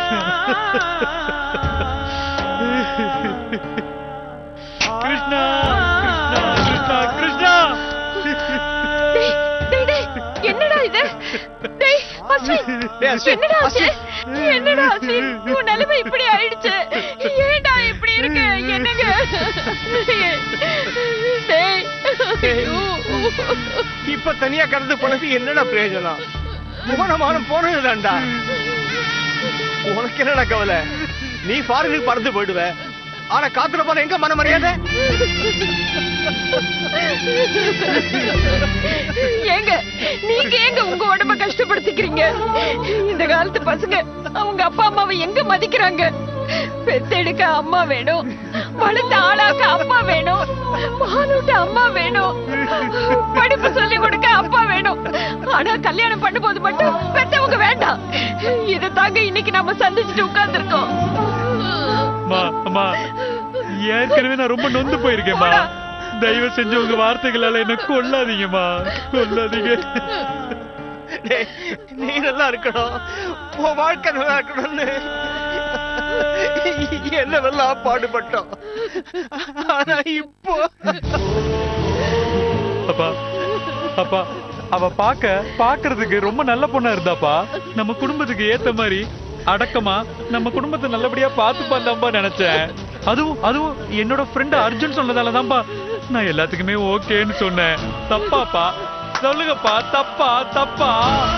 கிருஷ்ணா கிருஷ்ணா கிருஷ்ணா கிருஷ்ணா கிருஷ்ணா டேய், டேய், டேய், என்னடா இது டேய் அஸ்வின் டேய், அஸ்வின், என்னடா ஆச்சு என்னடா அஸ்வின் உன் நிலைமை இப்படி ஆயிடுச்சு ஏன்டா இப்படி இருக்கு என்னங்க டேய் ஐயோ. இப்ப தனியா கடந்து போனது என்னடா பிரயோஜனம் போனமானம் போனதுதான்டா உனக்கு என்னடா கவலை நீ ஃபாரினுக்கு பறந்து போயிடுவ ஆனா காத்துல போன எங்க மன மரியாதை ஏங்க நீங்க ஏங்க உங்க உடம்ப கஷ்டப்படுத்திக்கிறீங்க இந்த காலத்து பசங்க அவங்க அப்பா அம்மாவை எங்க மதிக்கிறாங்க பெத்தெடுக்க அம்மா வேணும் வளர்த்த ஆளாக்க அப்பா வேணும் மானூட்ட அம்மா வேணும் படிப்பு சொல்லி கொடுக்க அப்பா வேணும் ஆனா கல்யாணம் பண்ணும்போது மட்டும் பெத்தவங்க வேண்டாம் இதை தாங்க இன்னைக்கு நம்ம சந்திச்சுட்டு உட்கார்ந்துருக்கோம் அம்மா அம்மா ஏற்கனவே நான் ரொம்ப நொந்து போயிருக்கேன்மா போடா. தயவு செஞ்சு உங்க வார்த்தைகளால என்ன கொல்லாதீங்கம்மா கொல்லாதீங்க டேய், நீ நல்லா இருக்கணும் உன் வாழ்க்கை நல்லா இருக்கணும்னு என்னவெல்லாம் பாடுபட்டோம் ஆனா இப்போ அப்பா அப்பா அவ பாக்க பாக்குறதுக்கு ரொம்ப நல்ல பொண்ணா இருந்தாப்பா நம்ம குடும்பத்துக்கு ஏத்த மாதிரி அடக்கமா நம்ம குடும்பத்தை நல்லபடியா பாத்துப்பாந்தாம்பா நினைச்சேன் அதுவும் அதுவும் என்னோட ஃப்ரெண்ட் அர்ஜுன் சொன்னதால தான்ப்பா நான் எல்லாத்துக்குமே ஓகேன்னு சொன்னேன் தப்பாப்பா சொல்லுங்கப்பா தப்பா தப்பா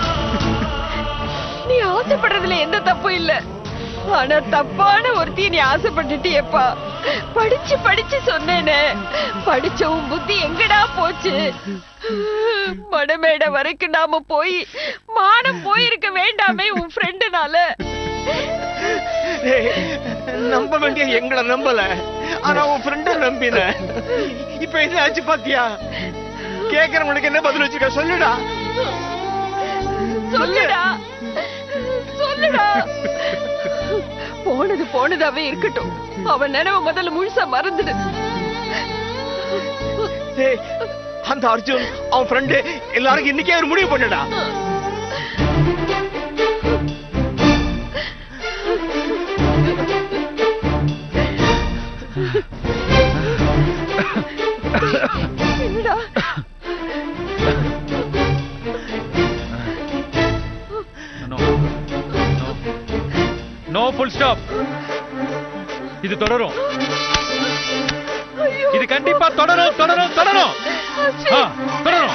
நீ ஆசைப்படுறதுல எந்த தப்பும் இல்ல ஆனா தப்பான ஒருத்தி நீ ஆசைப்பட்டுட்டியப்பா படிச்சு படிச்சு சொன்னேனே படிச்ச உன் புத்தி எங்கடா போச்சு மடமேடை வரைக்கும் நாம போய் மானம் போயிருக்க வேண்டாமே உன் ஃப்ரெண்டுனால டேய், நம்ப வேண்டிய எங்களை நம்பல ஆனா உன் ஃப்ரெண்ட நம்பின இப்ப என்ன ஆச்சு பாத்தியா கேக்குறவனுக்கு என்ன பதில் வச்சிருக்க சொல்லுடா சொல்லுடா சொல்லுடா போனது போனதாவே இருக்கட்டும் அவன் நினைவ முதல்ல முழுசா மறந்துடு டேய், அந்த அர்ஜுன் அவன் ஃப்ரெண்டு எல்லாருக்கும் இன்னைக்கே ஒரு முடிவு பண்ணுடா என்னடா நோ நோ ஃபுல் ஸ்டாப் இது தொடரும் ஐயோ. இது கண்டிப்பா தொடரும் தொடரும் தொடரும் ஆ, தொடரும்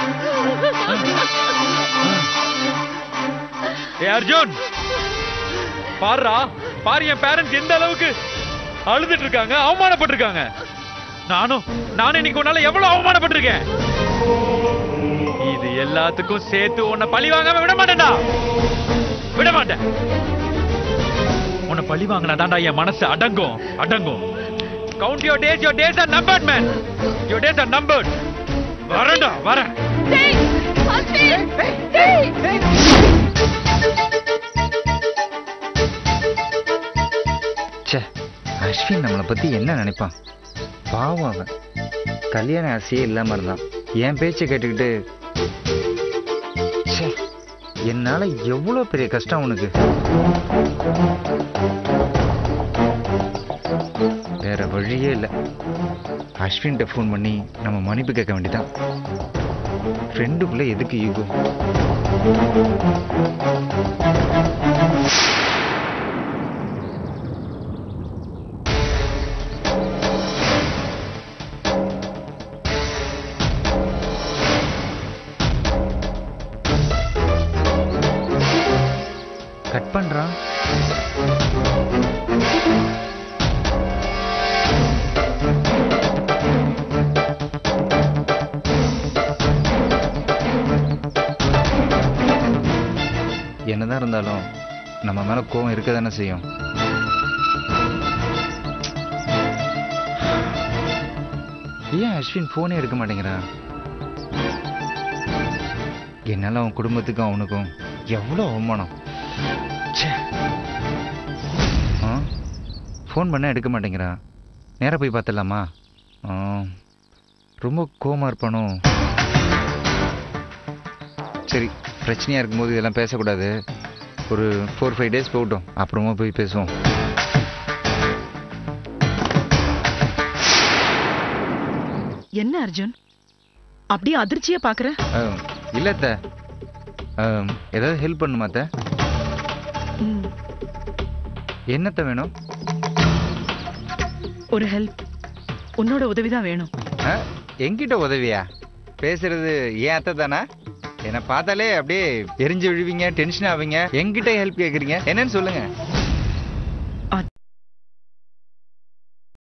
ஏ அர்ஜுன் பாருடா பாரு என் பேரண்ட்ஸ் எந்த அளவுக்கு அழுதுட்டு இருக்காங்க அவமானப்பட்டிருக்காங்க நானும் நானும் இன்னைக்கு உன்னால எவ்வளவு அவமானப்பட்டிருக்கேன் இது எல்லாத்துக்கும் சேர்த்து உன்னை பழி வாங்காம விட மாட்டேன்டா விட மாட்டேன் உன்னை பழி வாங்கினா தான்டா என் மனசு அடங்கும் அடங்கும் count your days your days are numbered man your days are numbered வரேன்டா வரேன் டேய், அஸ்வின், டேய். ச்சே அஸ்வின் நம்மளை பத்தி என்ன நினைப்பான் பாவம் அவன் கல்யாண ஆசையே இல்லாம இருந்தான் என் பேச்சை கேட்டுக்கிட்டு ச்சே என்னால எவ்வளவு பெரிய கஷ்டம் உனக்கு வேற வழியே இல்லை அஸ்வின்கிட்ட ஃபோன் பண்ணி நம்ம மன்னிப்பு கேட்க வேண்டியதான் ஃப்ரெண்டுக்குள்ள எதுக்கு ஈகோ கட் பண்றான் என்னதான் இருந்தாலும் நம்ம மேல கோவம் இருக்க தானே செய்யும் ஏன் அஸ்வின் போனே எடுக்க மாட்டேங்கிறான் என்னால அவன் குடும்பத்துக்கும் அவனுக்கும் எவ்வளோ அவமானம் ச்சே. ஆ ஃபோன் பண்ண எடுக்க மாட்டேங்கிறான் நேராக போய் பார்த்துடலாமா ஆ ரொம்ப கோவமா இருப்பானோ சரி பிரச்சனையாக இருக்கும்போது இதெல்லாம் பேசக்கூடாது ஒரு ஃபோர் ஃபைவ் டேஸ் போகட்டும் அப்புறமா போய் பேசுவோம் என்ன அர்ஜுன் அப்படியே அதிர்ச்சியா பாக்குற அஹ், இல்ல அத்தை அஹ், ஏதாவது ஹெல்ப் பண்ணுமா அத்தை ம், என்னத்த வேணும் ஒரு ஹெல்ப் உன்னோட உதவிதான் வேணும் அஹ், என்கிட்ட உதவியா பேசுறது ஏன் அத்தை தானா என்னை பார்த்தாலே அப்படியே எரிஞ்சு விழுவீங்க டென்ஷன் ஆவீங்க என்கிட்ட ஹெல்ப் கேக்குறீங்க என்னன்னு சொல்லுங்க